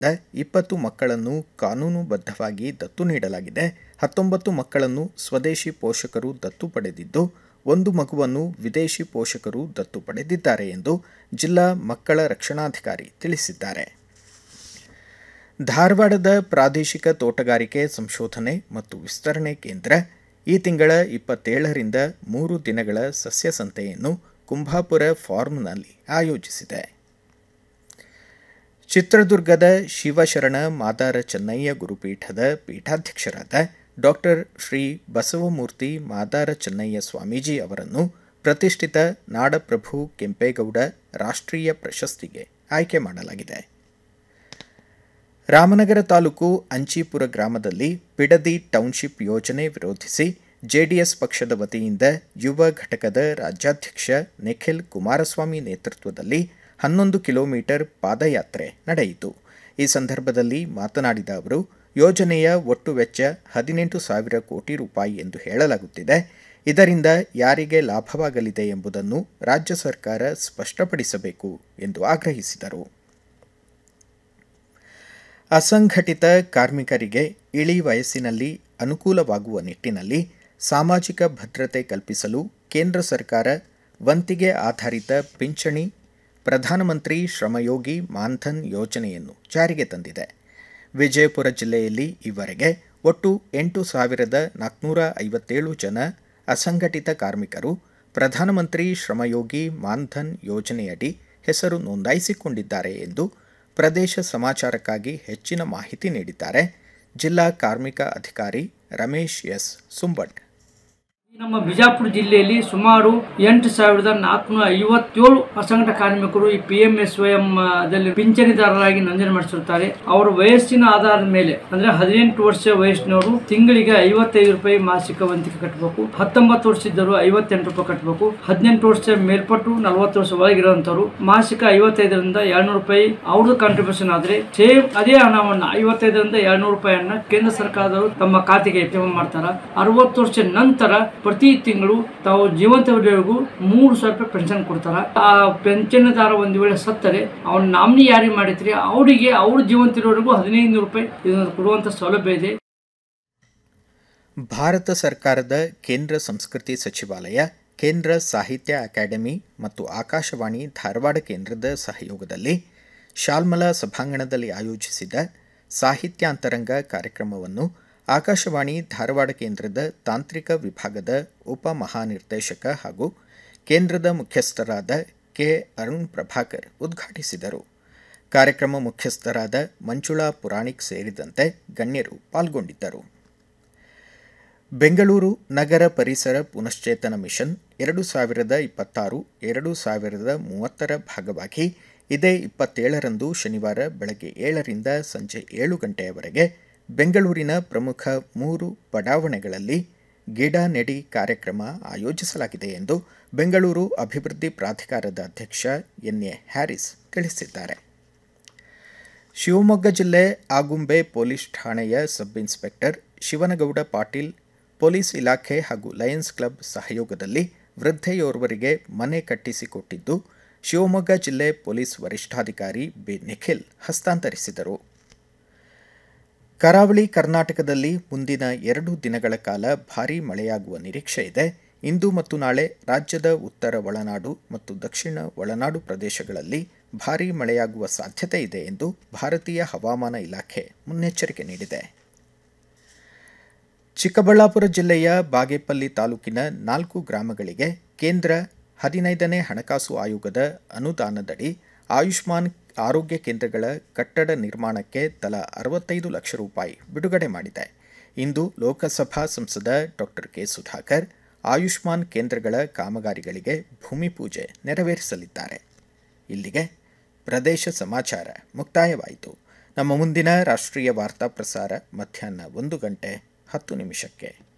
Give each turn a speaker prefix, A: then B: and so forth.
A: ಇಪ್ಪತ್ತು ಮಕ್ಕಳನ್ನು ಕಾನೂನುಬದ್ಧವಾಗಿ ದತ್ತು ನೀಡಲಾಗಿದೆ ಹತ್ತೊಂಬತ್ತು ಮಕ್ಕಳನ್ನು ಸ್ವದೇಶಿ ಪೋಷಕರು ದತ್ತು ಪಡೆದಿದ್ದು ಒಂದು ಮಗುವನ್ನು ವಿದೇಶಿ ಪೋಷಕರು ದತ್ತು ಪಡೆದಿದ್ದಾರೆ ಎಂದು ಜಿಲ್ಲಾ ಮಕ್ಕಳ ರಕ್ಷಣಾಧಿಕಾರಿ ತಿಳಿಸಿದ್ದಾರೆ ಧಾರವಾಡದ ಪ್ರಾದೇಶಿಕ ತೋಟಗಾರಿಕೆ ಸಂಶೋಧನೆ ಮತ್ತು ವಿಸ್ತರಣೆ ಕೇಂದ್ರ ಈ ತಿಂಗಳ ಇಪ್ಪತ್ತೇಳರಿಂದ ಮೂರು ದಿನಗಳ ಸಸ್ಯ ಸಂತೆಯನ್ನು ಕುಂಭಾಪುರ ಫಾರ್ಮ್ನಲ್ಲಿ ಆಯೋಜಿಸಿದೆ ಚಿತ್ರದುರ್ಗದ ಶಿವಶರಣ ಮಾದಾರ ಚೆನ್ನಯ್ಯ ಗುರುಪೀಠದ ಪೀಠಾಧ್ಯಕ್ಷರಾದ ಡಾಕ್ಟರ್ ಶ್ರೀ ಬಸವಮೂರ್ತಿ ಮಾದಾರ ಚೆನ್ನಯ್ಯ ಸ್ವಾಮೀಜಿ ಅವರನ್ನು ಪ್ರತಿಷ್ಠಿತ ನಾಡಪ್ರಭು ಕೆಂಪೇಗೌಡ ರಾಷ್ಟ್ರೀಯ ಪ್ರಶಸ್ತಿಗೆ ಆಯ್ಕೆ ಮಾಡಲಾಗಿದೆ ರಾಮನಗರ ತಾಲೂಕು ಅಂಚೀಪುರ ಗ್ರಾಮದಲ್ಲಿ ಬಿಡದಿ ಟೌನ್ಶಿಪ್ ಯೋಜನೆ ವಿರೋಧಿಸಿ ಜೆಡಿಎಸ್ ಪಕ್ಷದ ವತಿಯಿಂದ ಯುವ ಘಟಕದ ರಾಜ್ಯಾಧ್ಯಕ್ಷ ನಿಖಿಲ್ ಕುಮಾರಸ್ವಾಮಿ ನೇತೃತ್ವದಲ್ಲಿ ಹನ್ನೊಂದು ಕಿಲೋಮೀಟರ್ ಪಾದಯಾತ್ರೆ ನಡೆಯಿತು ಈ ಸಂದರ್ಭದಲ್ಲಿ ಮಾತನಾಡಿದ ಅವರು ಯೋಜನೆಯ ಒಟ್ಟು ವೆಚ್ಚ ಹದಿನೆಂಟು ಸಾವಿರ ಕೋಟಿ ರೂಪಾಯಿ ಎಂದು ಹೇಳಲಾಗುತ್ತಿದೆ ಇದರಿಂದ ಯಾರಿಗೆ ಲಾಭವಾಗಲಿದೆ ಎಂಬುದನ್ನು ರಾಜ್ಯ ಸರ್ಕಾರ ಸ್ಪಷ್ಟಪಡಿಸಬೇಕು ಎಂದು ಆಗ್ರಹಿಸಿದರು ಅಸಂಘಟಿತ ಕಾರ್ಮಿಕರಿಗೆ ಇಳಿ ವಯಸ್ಸಿನಲ್ಲಿ ಅನುಕೂಲವಾಗುವ ನಿಟ್ಟಿನಲ್ಲಿ ಸಾಮಾಜಿಕ ಭದ್ರತೆ ಕಲ್ಪಿಸಲು ಕೇಂದ್ರ ಸರ್ಕಾರ ವಂತಿಗೆ ಆಧಾರಿತ ಪಿಂಚಣಿ ಪ್ರಧಾನಮಂತ್ರಿ ಶ್ರಮಯೋಗಿ ಮಾನ್ಧನ್ ಯೋಜನೆಯನ್ನು ಜಾರಿಗೆ ತಂದಿದೆ ವಿಜಯಪುರ ಜಿಲ್ಲೆಯಲ್ಲಿ ಈವರೆಗೆ ಒಟ್ಟು ಎಂಟು ಸಾವಿರದ ನಾಲ್ಕುನೂರ ಐವತ್ತೇಳು ಜನ ಅಸಂಘಟಿತ ಕಾರ್ಮಿಕರು ಪ್ರಧಾನಮಂತ್ರಿ ಶ್ರಮಯೋಗಿ ಮಾನ್ಧನ್ ಯೋಜನೆಯಡಿ ಹೆಸರು ನೋಂದಾಯಿಸಿಕೊಂಡಿದ್ದಾರೆ ಎಂದು ಪ್ರದೇಶ ಸಮಾಚಾರಕ್ಕಾಗಿ ಹೆಚ್ಚಿನ ಮಾಹಿತಿ ನೀಡಿದ್ದಾರೆ ಜಿಲ್ಲಾ ಕಾರ್ಮಿಕ ಅಧಿಕಾರಿ ರಮೇಶ್ ಎಸ್ ಸುಂಬಟ್
B: ನಮ್ಮ ಬಿಜಾಪುರ ಜಿಲ್ಲೆಯಲ್ಲಿ ಸುಮಾರು ಎಂಟು ಸಾವಿರದ ನಾಲ್ಕುನೂರ ಐವತ್ತೇಳು ಅಸಂಘಟಿತ ಕಾರ್ಮಿಕರು ಈ ಪಿ ಎಂ ಎಸ್ ಎಂ ದಲ್ಲಿ ಪಿಂಚಣಿದಾರರಾಗಿ ನೋಂದಣಿ ಮಾಡಿಸಿರುತ್ತಾರೆ ಅವರ ವಯಸ್ಸಿನ ಆಧಾರದ ಮೇಲೆ ಅಂದ್ರೆ ಹದಿನೆಂಟು ವರ್ಷ ವಯಸ್ಸಿನವರು ತಿಂಗಳಿಗೆ ಐವತ್ತೈದು ರೂಪಾಯಿ ಮಾಸಿಕ ವಂತಿಕೆ ಕಟ್ಟಬೇಕು ಹತ್ತೊಂಬತ್ತು ವರ್ಷ ಇದ್ದರು ಐವತ್ತೆಂಟು ರೂಪಾಯಿ ಕಟ್ಟಬೇಕು ಹದಿನೆಂಟು ವರ್ಷ ಮೇಲ್ಪಟ್ಟು ನಲವತ್ತು ವರ್ಷ ಒಳಗಿರುವಂತವರು ಮಾಸಿಕ ಐವತ್ತೈದರಿಂದ ಎರಡ್ನೂರು ರೂಪಾಯಿ ಅವ್ರದ್ದು ಕಾಂಟ್ರಿಬ್ಯೂಷನ್ ಆದ್ರೆ ಸೇಮ್ ಅದೇ ಹಣವನ್ನ ಐವತ್ತೈದರಿಂದ ಎರಡ್ನೂರು ರೂಪಾಯಿಯನ್ನ ಕೇಂದ್ರ ಸರ್ಕಾರದವರು ತಮ್ಮ ಖಾತೆಗೆ ಜಮಾ ಮಾಡ್ತಾರ ಅರವತ್ತು ವರ್ಷ ನಂತರ ಪ್ರತಿ ತಿಂಗಳು ತಾವು ಜೀವಂತವರೆಗೂ ಮೂರು ಸಾವಿರ ರೂಪಾಯಿ ಪೆನ್ಷನ್ ಕೊಡ್ತಾರ ಆ ಪೆನ್ಷನ್ದಾರ ಒಂದು ವೇಳೆ ಸತ್ತರೆ ಅವ್ನ ನಾಮಿನಿ ಯಾರಿಗೆ ಮಾಡಿದ್ರಿ ಅವರಿಗೆ ಅವ್ರ ಜೀವಂತಿರೋವರೆಗೂ ಹದಿನೈದು ನೂರು ರೂಪಾಯಿ ಇದನ್ನು ಕೊಡುವಂತ ಸೌಲಭ್ಯ ಇದೆ
A: ಭಾರತ ಸರ್ಕಾರದ ಕೇಂದ್ರ ಸಂಸ್ಕೃತಿ ಸಚಿವಾಲಯ ಕೇಂದ್ರ ಸಾಹಿತ್ಯ ಅಕಾಡೆಮಿ ಮತ್ತು ಆಕಾಶವಾಣಿ ಧಾರವಾಡ ಕೇಂದ್ರದ ಸಹಯೋಗದಲ್ಲಿ ಶಾಲ್ಮಲಾ ಸಭಾಂಗಣದಲ್ಲಿ ಆಯೋಜಿಸಿದ ಸಾಹಿತ್ಯಾಂತರಂಗ ಕಾರ್ಯಕ್ರಮವನ್ನು ಆಕಾಶವಾಣಿ ಧಾರವಾಡ ಕೇಂದ್ರದ ತಾಂತ್ರಿಕ ವಿಭಾಗದ ಉಪ ಮಹಾನಿರ್ದೇಶಕ ಹಾಗೂ ಕೇಂದ್ರದ ಮುಖ್ಯಸ್ಥರಾದ ಕೆ ಅರುಣ್ ಪ್ರಭಾಕರ್ ಉದ್ಘಾಟಿಸಿದರು ಕಾರ್ಯಕ್ರಮ ಮುಖ್ಯಸ್ಥರಾದ ಮಂಜುಳಾ ಪುರಾಣಿಕ್ ಸೇರಿದಂತೆ ಗಣ್ಯರು ಪಾಲ್ಗೊಂಡಿದ್ದರು ಬೆಂಗಳೂರು ನಗರ ಪರಿಸರ ಪುನಶ್ಚೇತನ ಮಿಷನ್ ಎರಡು ಸಾವಿರದ ಇಪ್ಪತ್ತಾರು ಎರಡು ಸಾವಿರದ ಮೂವತ್ತರ ಭಾಗವಾಗಿ ಇದೇ ಇಪ್ಪತ್ತೇಳರಂದು ಶನಿವಾರ ಬೆಳಗ್ಗೆ ಏಳರಿಂದ ಸಂಜೆ ಏಳು ಗಂಟೆಯವರೆಗೆ ಬೆಂಗಳೂರಿನ ಪ್ರಮುಖ ಮೂರು ಬಡಾವಣೆಗಳಲ್ಲಿ ಗಿಡ ನೆಡಿ ಕಾರ್ಯಕ್ರಮ ಆಯೋಜಿಸಲಾಗಿದೆ ಎಂದು ಬೆಂಗಳೂರು ಅಭಿವೃದ್ಧಿ ಪ್ರಾಧಿಕಾರದ ಅಧ್ಯಕ್ಷ ಎನ್ ಎ ಹ್ಯಾರಿಸ್ ತಿಳಿಸಿದ್ದಾರೆ ಶಿವಮೊಗ್ಗ ಜಿಲ್ಲೆ ಆಗುಂಬೆ ಪೊಲೀಸ್ ಠಾಣೆಯ sub inspector Shivanagouda Patil police ಇಲಾಖೆ ಹಾಗೂ ಲಯನ್ಸ್ ಕ್ಲಬ್ ಸಹಯೋಗದಲ್ಲಿ ವೃದ್ಧೆಯೋರ್ವರಿಗೆ ಮನೆ ಕಟ್ಟಿಸಿಕೊಟ್ಟಿದ್ದು ಶಿವಮೊಗ್ಗ ಜಿಲ್ಲೆ ಪೊಲೀಸ್ ವರಿಷ್ಠಾಧಿಕಾರಿ ಬಿ ನಿಖಿಲ್ ಹಸ್ತಾಂತರಿಸಿದರು ಕರಾವಳಿ ಕರ್ನಾಟಕದಲ್ಲಿ ಮುಂದಿನ ಎರಡು ದಿನಗಳ ಕಾಲ ಭಾರೀ ಮಳೆಯಾಗುವ ನಿರೀಕ್ಷೆ ಇದೆ ಇಂದು ಮತ್ತು ನಾಳೆ ರಾಜ್ಯದ ಉತ್ತರ ಒಳನಾಡು ಮತ್ತು ದಕ್ಷಿಣ ಒಳನಾಡು ಪ್ರದೇಶಗಳಲ್ಲಿ ಭಾರೀ ಮಳೆಯಾಗುವ ಸಾಧ್ಯತೆ ಇದೆ ಎಂದು ಭಾರತೀಯ ಹವಾಮಾನ ಇಲಾಖೆ ಮುನ್ನೆಚ್ಚರಿಕೆ ನೀಡಿದೆ ಚಿಕ್ಕಬಳ್ಳಾಪುರ ಜಿಲ್ಲೆಯ ಬಾಗೇಪಲ್ಲಿ ತಾಲೂಕಿನ ನಾಲ್ಕು ಗ್ರಾಮಗಳಿಗೆ ಕೇಂದ್ರ ಹದಿನೈದನೇ ಹಣಕಾಸು ಆಯೋಗದ ಅನುದಾನದಡಿ ಆಯುಷ್ಮಾನ್ ಆರೋಗ್ಯ ಕೇಂದ್ರಗಳ ಕಟ್ಟಡ ನಿರ್ಮಾಣಕ್ಕೆ ತಲಾ ಅರವತ್ತೈದು ಲಕ್ಷ ರೂಪಾಯಿ ಬಿಡುಗಡೆ ಮಾಡಿದೆ ಇಂದು ಲೋಕಸಭಾ ಸಂಸದ ಡಾಕ್ಟರ್ ಕೆ ಸುಧಾಕರ್ ಆಯುಷ್ಮಾನ್ ಕೇಂದ್ರಗಳ ಕಾಮಗಾರಿಗಳಿಗೆ ಭೂಮಿ ಪೂಜೆ ನೆರವೇರಿಸಲಿದ್ದಾರೆ ಇಲ್ಲಿಗೆ ಪ್ರದೇಶ ಸಮಾಚಾರ ಮುಕ್ತಾಯವಾಯಿತು ನಮ್ಮ ಮುಂದಿನ ರಾಷ್ಟ್ರೀಯ ವಾರ್ತಾ ಪ್ರಸಾರ ಮಧ್ಯಾಹ್ನ ಒಂದು ಗಂಟೆ ಹತ್ತು ನಿಮಿಷಕ್ಕೆ